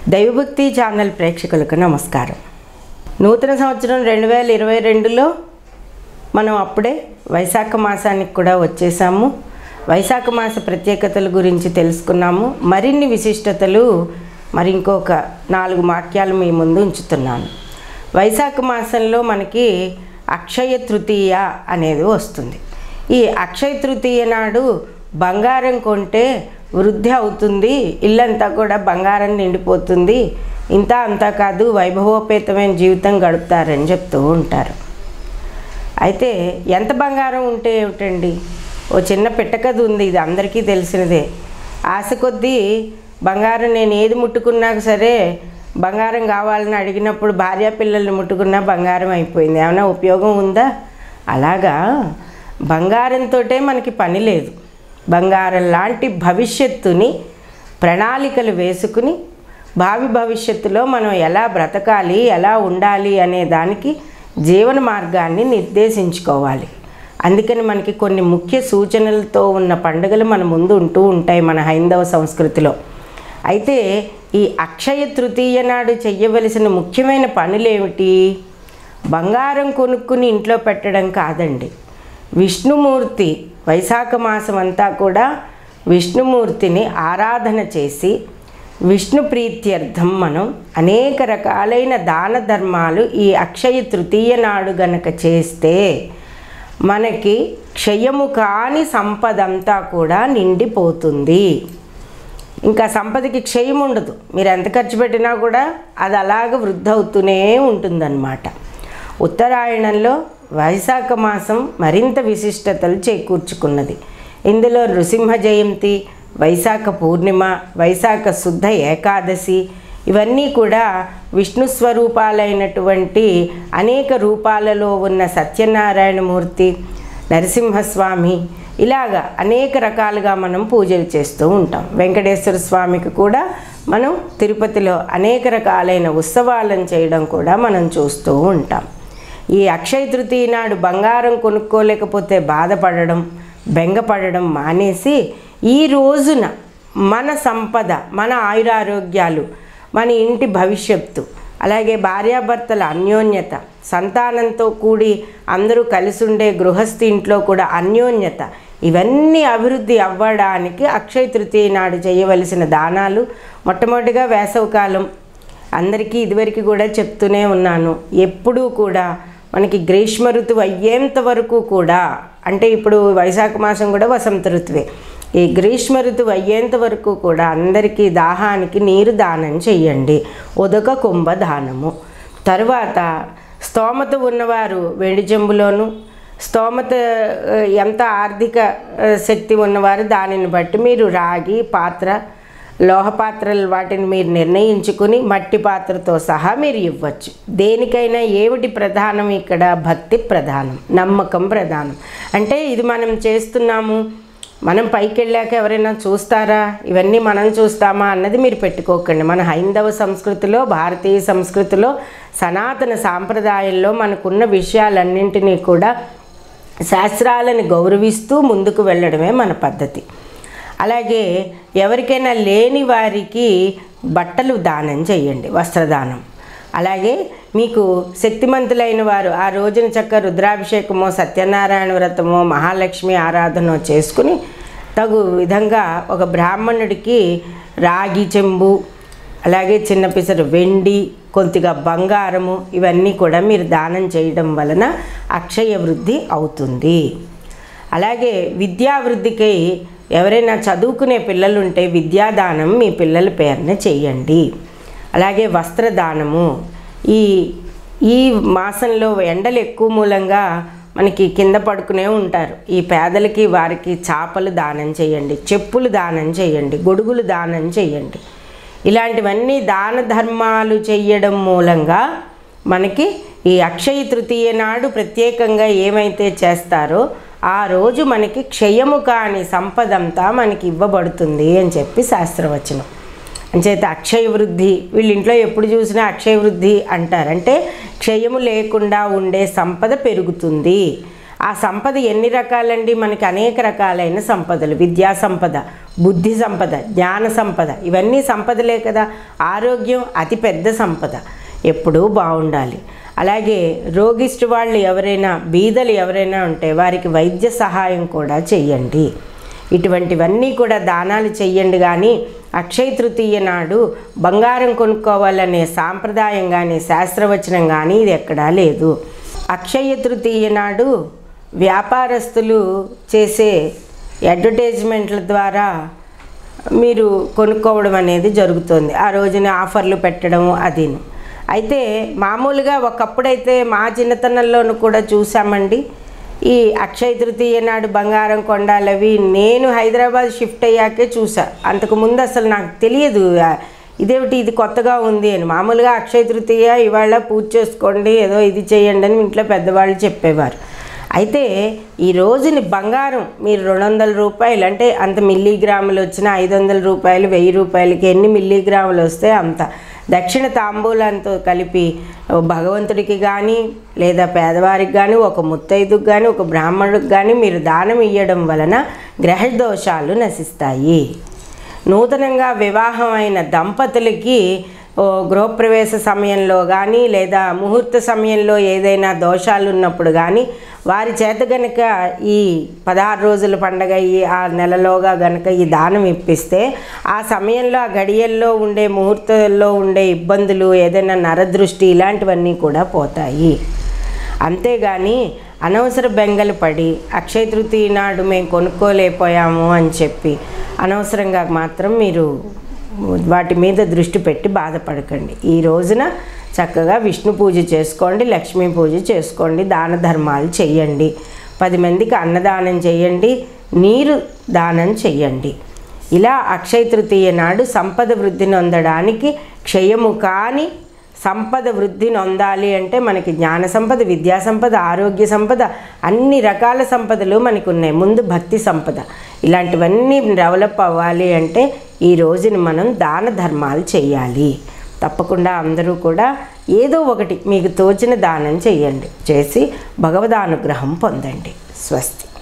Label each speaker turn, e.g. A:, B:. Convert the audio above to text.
A: దైవభక్తి ఛానల్ ప్రేక్షకులకు నమస్కారం నూతన సంవత్సరం రెండు వేల ఇరవై రెండులో మనం అప్పుడే వైశాఖ మాసానికి కూడా వచ్చేసాము వైశాఖ మాస ప్రత్యేకతల గురించి తెలుసుకున్నాము మరిన్ని విశిష్టతలు మరి ఇంకొక నాలుగు వాక్యాలు మీ ముందు ఉంచుతున్నాను వైశాఖ మాసంలో మనకి అక్షయ తృతీయ అనేది వస్తుంది ఈ అక్షయ తృతీయ నాడు బంగారం కొంటే వృద్ధి అవుతుంది ఇల్లంతా కూడా బంగారం నిండిపోతుంది ఇంత అంతా కాదు వైభవోపేతమైన జీవితం గడుపుతారని చెప్తూ ఉంటారు అయితే ఎంత బంగారం ఉంటే ఏమిటండి ఓ చిన్న పిట్టకథ ఉంది ఇది అందరికీ తెలిసినదే ఆశ కొద్దీ బంగారం నేను ఏది ముట్టుకున్నా సరే బంగారం కావాలని అడిగినప్పుడు భార్య పిల్లల్ని ముట్టుకున్నా బంగారం అయిపోయింది ఏమైనా ఉపయోగం ఉందా అలాగా బంగారంతో మనకి పని లేదు బంగారం లాంటి భవిష్యత్తుని ప్రణాళికలు వేసుకుని భావి భవిష్యత్తులో మనం ఎలా బ్రతకాలి ఎలా ఉండాలి అనే దానికి జీవన మార్గాన్ని నిర్దేశించుకోవాలి అందుకని మనకి కొన్ని ముఖ్య సూచనలతో ఉన్న పండుగలు మన ముందు ఉంటూ ఉంటాయి మన హైందవ సంస్కృతిలో అయితే ఈ అక్షయ తృతీయ నాడు చెయ్యవలసిన ముఖ్యమైన పనులేమిటి బంగారం కొనుక్కుని ఇంట్లో పెట్టడం కాదండి విష్ణుమూర్తి వైశాఖ మాసం అంతా కూడా విష్ణుమూర్తిని ఆరాధన చేసి విష్ణు ప్రీత్యర్థం మనం అనేక రకాలైన దాన ధర్మాలు ఈ అక్షయ తృతీయ నాడు గనక చేస్తే మనకి క్షయము కాని సంపద అంతా కూడా నిండిపోతుంది ఇంకా సంపదకి క్షయం ఉండదు మీరు ఎంత ఖర్చు పెట్టినా కూడా అది అలాగ వృద్ధి అవుతూనే ఉంటుందన్నమాట ఉత్తరాయణంలో వైశాఖ మాసం మరింత విశిష్టతలు చేకూర్చుకున్నది ఇందులో నృసింహ జయంతి వైశాఖ పూర్ణిమ వైశాఖ శుద్ధ ఏకాదశి ఇవన్నీ కూడా విష్ణు స్వరూపాలైనటువంటి అనేక రూపాలలో ఉన్న సత్యనారాయణమూర్తి నరసింహస్వామి ఇలాగా అనేక రకాలుగా మనం పూజలు చేస్తూ ఉంటాం వెంకటేశ్వర స్వామికి కూడా మనం తిరుపతిలో అనేక రకాలైన ఉత్సవాలను చేయడం కూడా మనం చూస్తూ ఉంటాం ఈ అక్షయ తృతీయ నాడు బంగారం కొనుక్కోలేకపోతే బాధపడడం బెంగపడడం మానేసి ఈ రోజున మన సంపద మన ఆయురారోగ్యాలు మన ఇంటి భవిష్యత్తు అలాగే భార్యాభర్తల అన్యోన్యత సంతానంతో కూడి అందరూ కలిసి ఉండే గృహస్థి ఇంట్లో కూడా అన్యోన్యత ఇవన్నీ అభివృద్ధి అవ్వడానికి అక్షయ తృతీయ నాడు చేయవలసిన దానాలు మొట్టమొదటిగా వేసవకాలం అందరికీ ఇదివరకు కూడా చెప్తూనే ఉన్నాను ఎప్పుడూ కూడా మనకి గ్రీష్మ ఋతువు అయ్యేంత వరకు కూడా అంటే ఇప్పుడు వైశాఖ మాసం కూడా వసంత ఋతువే ఈ గ్రీష్మ ఋతువు అయ్యేంత వరకు కూడా అందరికీ దాహానికి నీరు దానం చెయ్యండి ఉదక కుంభ దానము తరువాత స్తోమత ఉన్నవారు వెండి చెంబులోను స్తోమత ఆ, ఎంత ఆర్థిక ఆ, శక్తి ఉన్నవారు దానిని బట్టి మీరు రాగి పాత్ర లోహ పాత్రలు వాటిని మీరు నిర్ణయించుకుని మట్టి పాత్రతో సహా మీరు ఇవ్వచ్చు దేనికైనా ఏమిటి ప్రధానం ఇక్కడ భక్తి ప్రధానం నమ్మకం ప్రధానం అంటే ఇది మనం చేస్తున్నాము మనం పైకి వెళ్ళాక ఎవరైనా చూస్తారా ఇవన్నీ మనం చూస్తామా అన్నది మీరు పెట్టుకోకండి మన హైందవ సంస్కృతిలో భారతీయ సంస్కృతిలో సనాతన సాంప్రదాయంలో మనకున్న విషయాలన్నింటినీ కూడా శాస్త్రాలను గౌరవిస్తూ ముందుకు వెళ్ళడమే మన పద్ధతి అలాగే ఎవరికైనా లేని వారికి బట్టలు దానం చేయండి వస్త్రదానం అలాగే మీకు శక్తిమంతులైన వారు ఆ రోజున చక్క రుద్రాభిషేకమో సత్యనారాయణ వ్రతమో మహాలక్ష్మి ఆరాధన చేసుకుని తగు విధంగా ఒక బ్రాహ్మణుడికి రాగి చెంబు అలాగే చిన్న పిసరు వెండి కొద్దిగా బంగారము ఇవన్నీ కూడా మీరు దానం చేయడం వలన అక్షయ వృద్ధి అవుతుంది అలాగే విద్యావృద్ధికై ఎవరైనా చదువుకునే పిల్లలు ఉంటే విద్యాదానం మీ పిల్లల పేరున చేయండి అలాగే వస్త్రదానము ఈ ఈ మాసంలో ఎండలు ఎక్కువ మూలంగా మనకి కింద పడుకునే ఉంటారు ఈ పేదలకి వారికి చాపలు దానం చేయండి చెప్పులు దానం చేయండి గొడుగులు దానం చేయండి ఇలాంటివన్నీ దాన ధర్మాలు చెయ్యడం మూలంగా మనకి ఈ అక్షయ తృతీయ నాడు ప్రత్యేకంగా ఏమైతే చేస్తారో ఆ రోజు మనకి క్షయము కాని సంపదంతా మనకి ఇవ్వబడుతుంది అని చెప్పి శాస్త్రవచనం అంచేత అక్షయ వృద్ధి వీళ్ళ ఇంట్లో ఎప్పుడు చూసినా అక్షయ వృద్ధి అంటారు అంటే క్షయము లేకుండా ఉండే సంపద పెరుగుతుంది ఆ సంపద ఎన్ని రకాలండి మనకి అనేక రకాలైన సంపదలు విద్యా సంపద బుద్ధి సంపద జ్ఞాన సంపద ఇవన్నీ సంపదలే కదా ఆరోగ్యం అతి పెద్ద సంపద ఎప్పుడూ బాగుండాలి అలాగే రోగిష్టి వాళ్ళు ఎవరైనా బీదలు ఎవరైనా ఉంటే వారికి వైద్య సహాయం కూడా చెయ్యండి ఇటువంటివన్నీ కూడా దానాలు చెయ్యండి కానీ అక్షయ తృతీయ నాడు బంగారం కొనుక్కోవాలనే సాంప్రదాయం కానీ శాస్త్రవచనం కానీ ఇది ఎక్కడా లేదు అక్షయ తృతీయ నాడు వ్యాపారస్తులు చేసే అడ్వర్టైజ్మెంట్ల ద్వారా మీరు కొనుక్కోవడం అనేది జరుగుతుంది ఆ రోజున ఆఫర్లు పెట్టడం అదిను అయితే మామూలుగా ఒకప్పుడైతే మా చిన్నతనంలోనూ కూడా చూసామండి ఈ అక్షయ తృతీయ నాడు బంగారం కొండాలవి నేను హైదరాబాద్ షిఫ్ట్ అయ్యాకే చూసా అంతకుముందు అసలు నాకు తెలియదు ఆ, ఇదేమిటి ఇది కొత్తగా ఉంది అని మామూలుగా అక్షయ తృతీయ ఇవాళ పూజ చేసుకోండి ఏదో ఇది చేయండి అని ఇంట్లో పెద్దవాళ్ళు చెప్పేవారు అయితే ఈ రోజుని బంగారం మీరు రెండు వందల రూపాయలు అంటే అంత మిల్లీగ్రాములు వచ్చిన ఐదు వందల రూపాయలు వెయ్యి రూపాయలకి ఎన్ని మిల్లీగ్రాములు వస్తే అంత దక్షిణ తాంబూలంతో కలిపి ఓ భగవంతుడికి కానీ లేదా పేదవారికి కానీ ఒక ముత్తైదుకు కానీ ఒక బ్రాహ్మణుడికి కానీ మీరు దానం ఇవ్వడం వలన గ్రహ దోషాలు నశిస్తాయి నూతనంగా వివాహం అయిన దంపతులకి ఓ గృహప్రవేశ సమయంలో కానీ లేదా ముహూర్త సమయంలో ఏదైనా దోషాలు ఉన్నప్పుడు కానీ వారి చేత గనక ఈ పదహారు రోజుల పండగ ఈ ఆ నెలలోగా గనక ఈ దానం ఇప్పిస్తే ఆ సమయంలో ఆ గడియల్లో ఉండే ముహూర్తంలో ఉండే ఇబ్బందులు ఏదైనా నరదృష్టి ఇలాంటివన్నీ కూడా పోతాయి అంతేగాని అనవసర బెంగలు పడి అక్షయ తృతీయ నాడు మేము కొనుక్కోలేకపోయాము అని చెప్పి అనవసరంగా మాత్రం మీరు వాటి మీద దృష్టి పెట్టి బాధపడకండి ఈ రోజున చక్కగా విష్ణు పూజ చేసుకోండి లక్ష్మీ పూజ చేసుకోండి దాన ధర్మాలు చెయ్యండి పది మందికి అన్నదానం చేయండి నీరు దానం చెయ్యండి ఇలా అక్షయ తృతీయ నాడు సంపద వృద్ధి నొందడానికి క్షయము కాని సంపద వృద్ధి నొందాలి అంటే మనకి జ్ఞాన సంపద విద్యా సంపద ఆరోగ్య సంపద అన్ని రకాల సంపదలు మనకు ఉన్నాయి ముందు భక్తి సంపద ఇలాంటివన్నీ డెవలప్ అవ్వాలి అంటే ఈ రోజుని మనం దాన ధర్మాలు చేయాలి తప్పకుండా అందరూ కూడా ఏదో ఒకటి మీకు తోచిన దానం చేయండి చేసి భగవదానుగ్రహం పొందండి స్వస్తి